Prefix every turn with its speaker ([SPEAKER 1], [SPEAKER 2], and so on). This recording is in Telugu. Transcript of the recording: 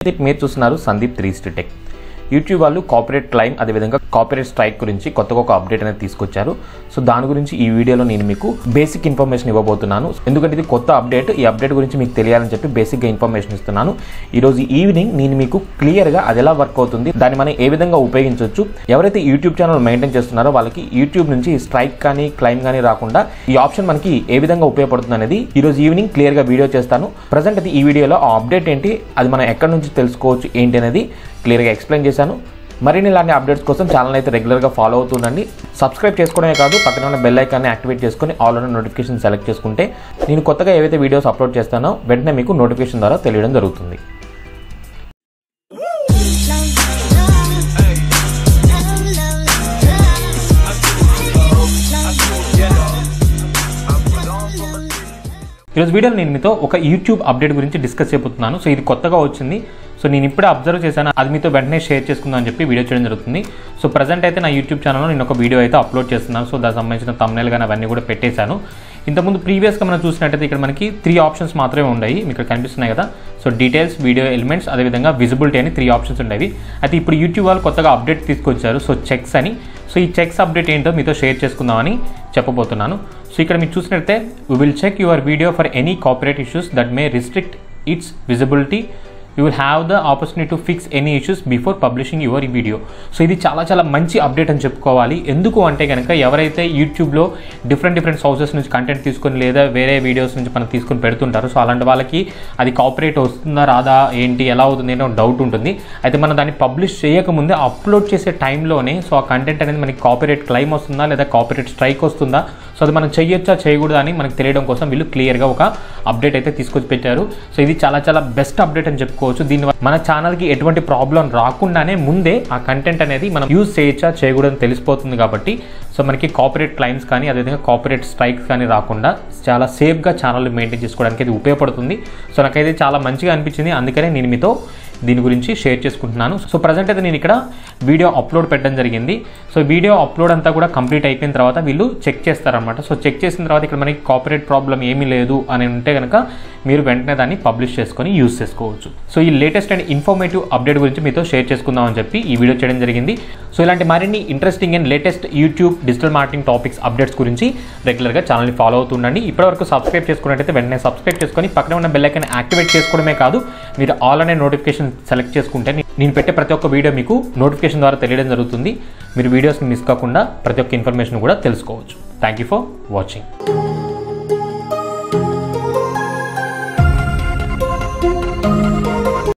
[SPEAKER 1] సందీప్ మీరు చూస్తున్నారు సందీప్ త్రీ టెక్ యూట్యూబ్ వాళ్ళు కాపరేట్ క్లైమ్ అదేవిధంగా కాపరేట్ స్ట్రైక్ గురించి కొత్తగా ఒక అప్డేట్ అనేది తీసుకొచ్చారు సో దాని గురించి ఈ వీడియోలో నేను మీకు బేసిక్ ఇన్ఫర్మేషన్ ఇవ్వబోతున్నాను ఎందుకంటే ఇది కొత్త అప్డేట్ ఈ అప్డేట్ గురించి మీకు తెలియాలని చెప్పి బేసిక్గా ఇన్ఫర్మేషన్ ఇస్తున్నాను ఈరోజు ఈవినింగ్ నేను మీకు క్లియర్గా అది ఎలా వర్క్ అవుతుంది దాన్ని మనం ఏ విధంగా ఉపయోగించవచ్చు ఎవరైతే యూట్యూబ్ ఛానల్ మెయింటైన్ చేస్తున్నారో వాళ్ళకి యూట్యూబ్ నుంచి స్ట్రైక్ కానీ క్లైమ్ కానీ రాకుండా ఈ ఆప్షన్ మనకి ఏ విధంగా ఉపయోగపడుతుంది అనేది ఈరోజు ఈవినింగ్ క్లియర్గా వీడియో చేస్తాను ప్రజెంట్ అది ఈ వీడియోలో ఆ అప్డేట్ ఏంటి అది మనం ఎక్కడి నుంచి తెలుసుకోవచ్చు ఏంటి అనేది క్లియర్గా ఎక్స్ప్లెయిన్ చేశాను మరిన్ని ఇలాంటి అప్డేట్స్ కోసం ఛానల్ అయితే రెగ్యులర్గా ఫాలో అవుతుండండి సబ్స్క్రైబ్ చేసుకోవడమే కాదు పక్కన ఉన్న బెల్ ఐకాన్ని యాక్టివేట్ చేసుకొని ఆల్ ఉన్న నోటిఫికేషన్ సెలెక్ట్ చేసుకుంటే నేను కొత్తగా ఏవైతే వీడియోస్ అప్లోడ్ చేస్తానో వెంటనే మీకు నోటిఫికేషన్ ద్వారా తెలియడం జరుగుతుంది ఈరోజు వీడియోలో నేను మీతో ఒక యూట్యూబ్ అప్డేట్ గురించి డిస్కస్ చేయబోతున్నాను సో ఇది కొత్తగా వచ్చింది సో నేను ఇప్పుడే అబ్జర్వ్ చేశాను అది మీతో వెంటనే షేర్ చేసుకుందాం అని చెప్పి వీడియో చేయడం జరుగుతుంది సో ప్రజెంట్ అయితే నా యూట్యూబ్ ఛానల్లో నేను ఒక వీడియో అయితే అప్లోడ్ చేస్తున్నాను సో దానికి సంబంధించిన తమ్నేల్ కానీ అవన్నీ కూడా పెట్టేశాను ఇంతకుముందు ప్రీవియస్గా మనం చూసినట్టయితే ఇక్కడ మనకి త్రీ ఆప్షన్స్ మాత్రమే ఉన్నాయి మీకు ఇక్కడ కనిపిస్తున్నాయి కదా సో డీటెయిల్స్ వీడియో ఎలిమెంట్స్ అదేవిధంగా విజిబిలిటీ అని త్రీ ఆప్షన్స్ ఉండేవి అయితే ఇప్పుడు యూట్యూబ్ వాళ్ళు కొత్తగా అప్డేట్ తీసుకొచ్చారు సో చెక్స్ అని సో ఈ చెక్స్ అప్డేట్ ఏంటో మీతో షేర్ చేసుకుందామని చెప్పబోతున్నాను సో ఇక్కడ మీరు చూసినట్లయితే we will check your video for any copyright issues that may restrict its visibility you will have the opportunity to fix any issues before publishing your ఈ వీడియో సో ఇది చాలా చాలా మంచి అప్డేట్ అని చెప్పుకోవాలి ఎందుకు అంటే కనుక ఎవరైతే యూట్యూబ్లో డిఫరెంట్ డిఫరెంట్ సోర్సెస్ నుంచి కంటెంట్ తీసుకొని లేదా వేరే వీడియోస్ నుంచి మనం తీసుకొని పెడుతుంటారు సో అలాంటి వాళ్ళకి అది కాపరేట్ వస్తుందా రాదా ఏంటి ఎలా అవుతుంది ఏంటో డౌట్ ఉంటుంది అయితే మనం దాన్ని పబ్లిష్ చేయకముందే అప్లోడ్ చేసే టైంలోనే సో ఆ కంటెంట్ అనేది మనకి కాపరేట్ క్లైమ్ వస్తుందా లేదా కాపరేట్ స్ట్రైక్ వస్తుందా సో అది మనం చేయొచ్చా చేయకూడదా అని మనకు తెలియడం కోసం వీళ్ళు క్లియర్గా ఒక అప్డేట్ అయితే తీసుకొచ్చి పెట్టారు సో ఇది చాలా చాలా బెస్ట్ అప్డేట్ అని చెప్పుకోవచ్చు దీని మన ఛానల్కి ఎటువంటి ప్రాబ్లం రాకుండానే ముందే ఆ కంటెంట్ అనేది మనం యూజ్ చేయొచ్చా చేయకూడదని తెలిసిపోతుంది కాబట్టి సో మనకి కాపరేట్ క్లైమ్స్ కానీ అదేవిధంగా కాపరేట్ స్ట్రైక్స్ కానీ రాకుండా చాలా సేఫ్గా ఛానల్ మెయింటైన్ చేసుకోవడానికి ఇది ఉపయోగపడుతుంది సో నాకైతే చాలా మంచిగా అనిపించింది అందుకనే నేను మీతో దీని గురించి షేర్ చేసుకుంటున్నాను సో ప్రజెంట్ అయితే నేను ఇక్కడ వీడియో అప్లోడ్ పెట్టడం జరిగింది సో వీడియో అప్లోడ్ అంతా కూడా కంప్లీట్ అయిపోయిన తర్వాత వీళ్ళు చెక్ చేస్తారనమాట సో చెక్ చేసిన తర్వాత ఇక్కడ మనకి కాపరేట్ ప్రాబ్లం ఏమీ లేదు అని ఉంటే కనుక మీరు వెంటనే దాన్ని పబ్లిష్ చేసుకొని యూస్ చేసుకోవచ్చు సో ఈ లేటెస్ట్ అండ్ ఇన్ఫర్మేటివ్ అప్డేట్ గురించి మీతో షేర్ చేసుకుందాం అని చెప్పి ఈ వీడియో చేయడం జరిగింది సో ఇలాంటి మరిన్ని interesting and latest YouTube digital marketing topics updates గురించి రెగ్యులర్గా ఛానల్ని ఫాలో అవుతుండండి ఇప్పటివరకు సబ్స్క్రైబ్ చేసుకున్నట్టయితే వెంటనే సబ్స్క్రైబ్ చేసుకొని పక్కన ఉన్న బెల్ ఐకాన్ యాక్టివేట్ చేసుకోవడమే కాదు మీరు ఆల్ అనే నోటిఫికేషన్ సెలెక్ట్ చేసుకుంటే నేను పెట్టే ప్రతి ఒక్క వీడియో మీకు నోటిఫికేషన్ ద్వారా తెలియడం జరుగుతుంది మీరు వీడియోస్ని మిస్ కాకుండా ప్రతి ఒక్క ఇన్ఫర్మేషన్ కూడా తెలుసుకోవచ్చు థ్యాంక్ యూ ఫర్ వాచింగ్